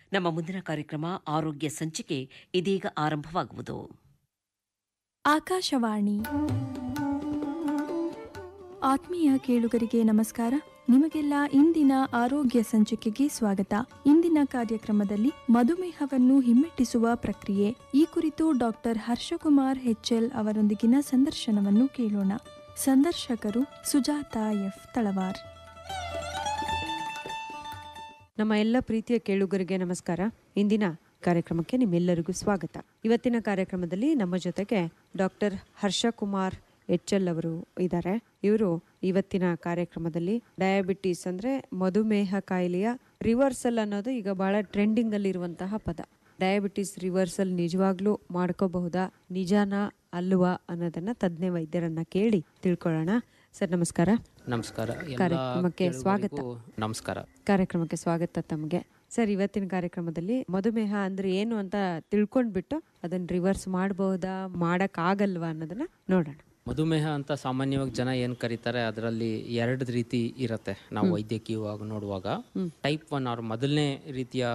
ನಮ್ಮ ಮುಂದಿನ ಕಾರ್ಯಕ್ರಮ ಆರೋಗ್ಯ ಸಂಚಿಕೆ ಇದೀಗ ಆರಂಭವಾಗುವುದು ಆಕಾಶವಾಣಿ ಆತ್ಮೀಯ ಕೇಳುಗರಿಗೆ ನಮಸ್ಕಾರ ನಿಮಗೆಲ್ಲ ಇಂದಿನ ಆರೋಗ್ಯ ಸಂಚಿಕೆಗೆ ಸ್ವಾಗತ ಇಂದಿನ ಕಾರ್ಯಕ್ರಮದಲ್ಲಿ ಮಧುಮೇಹವನ್ನು ಹಿಮ್ಮೆಟ್ಟಿಸುವ ಪ್ರಕ್ರಿಯೆ ಈ ಕುರಿತು ಡಾಕ್ಟರ್ ಹರ್ಷಕುಮಾರ್ ಹೆಚ್ಎಲ್ ಅವರೊಂದಿಗಿನ ಸಂದರ್ಶನವನ್ನು ಕೇಳೋಣ ಸಂದರ್ಶಕರು ಸುಜಾತ ಎಫ್ ತಳವಾರ್ ನಮ್ಮ ಎಲ್ಲ ಪ್ರೀತಿಯ ಕೇಳುಗರಿಗೆ ನಮಸ್ಕಾರ ಇಂದಿನ ಕಾರ್ಯಕ್ರಮಕ್ಕೆ ನಿಮ್ಮೆಲ್ಲರಿಗೂ ಸ್ವಾಗತ ಇವತ್ತಿನ ಕಾರ್ಯಕ್ರಮದಲ್ಲಿ ನಮ್ಮ ಜೊತೆಗೆ ಡಾಕ್ಟರ್ ಹರ್ಷಕುಮಾರ್ ಎಚ್ ಎಲ್ ಅವರು ಇದ್ದಾರೆ ಇವರು ಇವತ್ತಿನ ಕಾರ್ಯಕ್ರಮದಲ್ಲಿ ಡಯಾಬಿಟಿಸ್ ಅಂದ್ರೆ ಮಧುಮೇಹ ಕಾಯಿಲೆಯ ರಿವರ್ಸಲ್ ಅನ್ನೋದು ಈಗ ಬಹಳ ಟ್ರೆಂಡಿಂಗ್ ಅಲ್ಲಿ ಇರುವಂತಹ ಪದ ಡಯಾಬಿಟಿಸ್ ರಿವರ್ಸಲ್ ನಿಜವಾಗ್ಲೂ ಮಾಡ್ಕೋಬಹುದಾ ನಿಜಾನಾ ಅಲ್ವಾ ಅನ್ನೋದನ್ನ ತಜ್ಞ ವೈದ್ಯರನ್ನ ಕೇಳಿ ತಿಳ್ಕೊಳ್ಳೋಣ ಸರ್ ನಮಸ್ಕಾರ ನಮಸ್ಕಾರ ಎಲ್ಲ ಕಾರ್ಯಕ್ರಮಕ್ಕೆ ಸ್ವಾಗತ. ಕೇಳುಗರಿಗೂ ನಮಸ್ಕಾರ ಕಾರ್ಯಕ್ರಮಕ್ಕೆ ಸ್ವಾಗತ ತಮಗೆ ಸರ್ ಇವತ್ತಿನ ಕಾರ್ಯಕ್ರಮದಲ್ಲಿ ಮಧುಮೇಹ ಅಂದ್ರೆ ಏನು ಅಂತ ತಿಳ್ಕೊಂಡ್ಬಿಟ್ಟು ಅದನ್ನ ರಿವರ್ಸ್ ಮಾಡಬಹುದಾ ಮಾಡಕ್ ಆಗಲ್ವಾ ಅನ್ನೋದನ್ನ ನೋಡೋಣ ಮಧುಮೇಹ ಅಂತ ಸಾಮಾನ್ಯವಾಗಿ ಜನ ಏನ್ ಕರೀತಾರೆ ಅದರಲ್ಲಿ ಎರಡು ರೀತಿ ಇರತ್ತೆ ನಾವು ವೈದ್ಯಕೀಯವಾಗಿ ನೋಡುವಾಗ ಟೈಪ್ ಒನ್ ಅವ್ರ ಮೊದಲನೇ ರೀತಿಯ